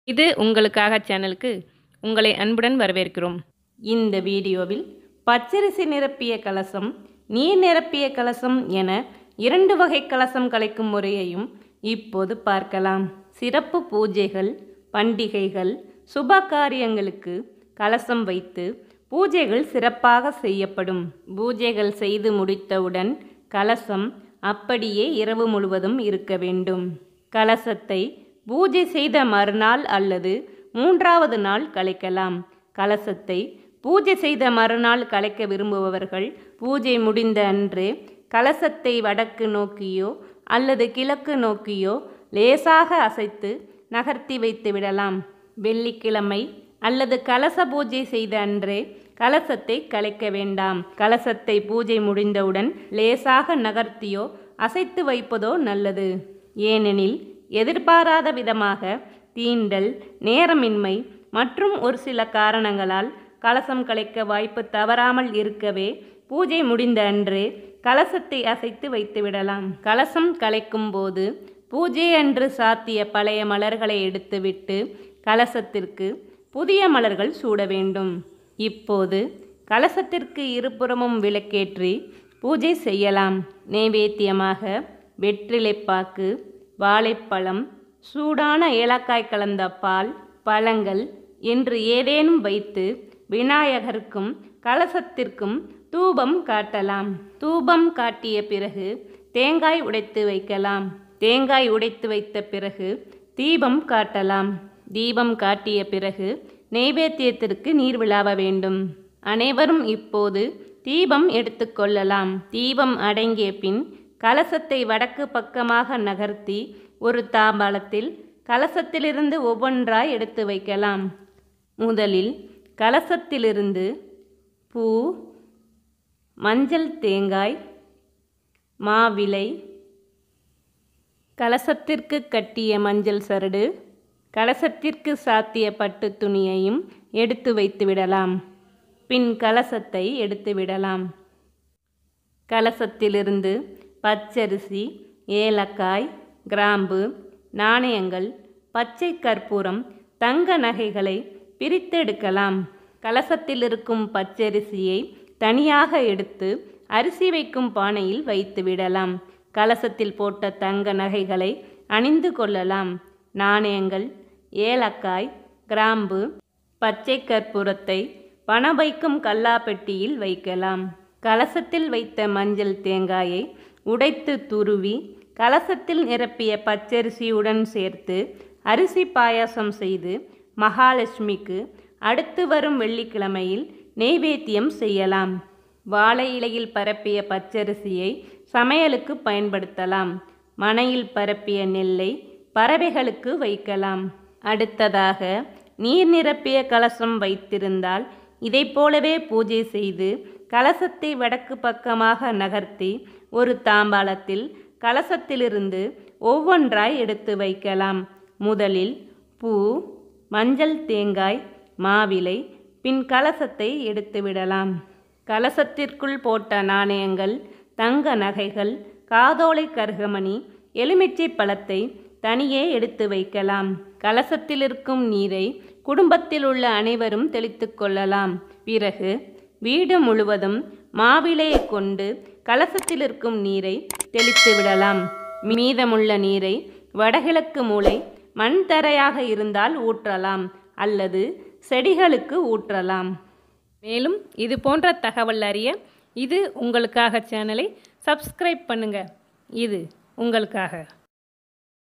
இது உங்களுக்காக சேனலுக்கு உங்களை அன்புடன் வரவேற்கிறோம் இந்த வீடியோவில் பச்சரிசி நிரப்பிய கலசம் நீர் நிரப்பிய கலசம் என இரண்டு வகை கலசம் கலைக்கும் முறையையும் இப்போது பார்க்கலாம் சிறப்பு பூஜைகள் பண்டிகைகள் சுப காரியங்களுக்கு கலசம் வைத்து பூஜைகள் சிறப்பாக செய்யப்படும் பூஜைகள் செய்து முடித்தவுடன் கலசம் அப்படியே இரவு முழுவதும் இருக்க வேண்டும் கலசத்தை பூஜை செய்த மறுநாள் அல்லது மூன்றாவது நாள் கலைக்கலாம் கலசத்தை பூஜை செய்த மறுநாள் கலைக்க விரும்புபவர்கள் பூஜை முடிந்த அன்றே கலசத்தை வடக்கு நோக்கியோ அல்லது கிழக்கு நோக்கியோ லேசாக அசைத்து நகர்த்தி வைத்து விடலாம் வெள்ளிக்கிழமை அல்லது கலச பூஜை செய்த அன்றே கலசத்தை கலைக்க வேண்டாம் கலசத்தை பூஜை முடிந்தவுடன் லேசாக நகர்த்தியோ அசைத்து வைப்பதோ நல்லது ஏனெனில் எதிர்பாராத விதமாக தீண்டல் நேரமின்மை மற்றும் ஒரு சில காரணங்களால் கலசம் கலைக்க வாய்ப்பு தவறாமல் இருக்கவே பூஜை முடிந்த அன்றே கலசத்தை அசைத்து வைத்து விடலாம் கலசம் கலைக்கும் போது பூஜை அன்று சாத்திய பழைய மலர்களை எடுத்துவிட்டு கலசத்திற்கு புதிய மலர்கள் சூட வேண்டும் இப்போது கலசத்திற்கு இருபுறமும் விளக்கேற்றி பூஜை செய்யலாம் நைவேத்தியமாக வெற்றிலைப்பாக்கு வாழைப்பழம் சூடான ஏலக்காய் கலந்த பால் பழங்கள் என்று ஏதேனும் வைத்து விநாயகருக்கும் கலசத்திற்கும் தூபம் காட்டலாம் தூபம் காட்டிய பிறகு தேங்காய் உடைத்து வைக்கலாம் தேங்காய் உடைத்து வைத்த பிறகு தீபம் காட்டலாம் தீபம் காட்டிய பிறகு நெய்வேத்தியத்திற்கு நீர் விழாவ வேண்டும் அனைவரும் இப்போது தீபம் எடுத்துக்கொள்ளலாம் தீபம் அடங்கிய பின் கலசத்தை வடக்கு பக்கமாக நகர்த்தி ஒரு தாம்பாளத்தில் கலசத்திலிருந்து ஒவ்வொன்றாய் எடுத்து வைக்கலாம் முதலில் கலசத்திலிருந்து பூ மஞ்சள் தேங்காய் மாவிலை கலசத்திற்கு கட்டிய மஞ்சள் சரடு கலசத்திற்கு சாத்திய பட்டு துணியையும் எடுத்து வைத்து விடலாம் பின் கலசத்தை எடுத்து விடலாம் கலசத்திலிருந்து பச்சரிசி ஏலக்காய் கிராம்பு நாணயங்கள் பச்சை கற்பூரம் தங்க நகைகளை பிரித்தெடுக்கலாம் கலசத்தில் இருக்கும் பச்சரிசியை தனியாக எடுத்து அரிசி வைக்கும் பானையில் வைத்து விடலாம் கலசத்தில் போட்ட தங்க நகைகளை அணிந்து கொள்ளலாம் நாணயங்கள் ஏலக்காய் கிராம்பு பச்சை கற்பூரத்தை பணம் வைக்கும் கல்லாப்பெட்டியில் வைக்கலாம் கலசத்தில் வைத்த மஞ்சள் தேங்காயை உடைத்து துருவி கலசத்தில் நிரப்பிய பச்சரிசியுடன் சேர்த்து அரிசி பாயாசம் செய்து மகாலட்சுமிக்கு அடுத்து வரும் வெள்ளிக்கிழமையில் நெய்வேத்தியம் செய்யலாம் வாழை இலையில் பரப்பிய பச்சரிசியை சமையலுக்கு பயன்படுத்தலாம் மனையில் பரப்பிய நெல்லை பறவைகளுக்கு வைக்கலாம் அடுத்ததாக நீர் நிரப்பிய கலசம் வைத்திருந்தால் இதைப் போலவே பூஜை செய்து கலசத்தை வடக்கு பக்கமாக நகர்த்தி ஒரு தாம்பாளத்தில் கலசத்திலிருந்து ஒவ்வொன்றாய் எடுத்து வைக்கலாம் முதலில் பூ மஞ்சள் தேங்காய் மாவிலை பின் கலசத்தை எடுத்து விடலாம் கலசத்திற்குள் போட்ட நாணயங்கள் தங்க நகைகள் காதோலை கருகமணி எலுமிச்சை பழத்தை தனியே எடுத்து வைக்கலாம் கலசத்தில் இருக்கும் நீரை குடும்பத்தில் உள்ள அனைவரும் தெளித்து கொள்ளலாம் பிறகு வீடு முழுவதும் மாவிலையை கொண்டு கலசத்தில் இருக்கும் நீரை தெளித்து விடலாம் மீதமுள்ள நீரை வடகிழக்கு மூலை மண் தரையாக இருந்தால் ஊற்றலாம் அல்லது செடிகளுக்கு ஊற்றலாம் மேலும் இது போன்ற தகவல் அறிய இது உங்களுக்காக சேனலை சப்ஸ்கிரைப் பண்ணுங்க இது உங்களுக்காக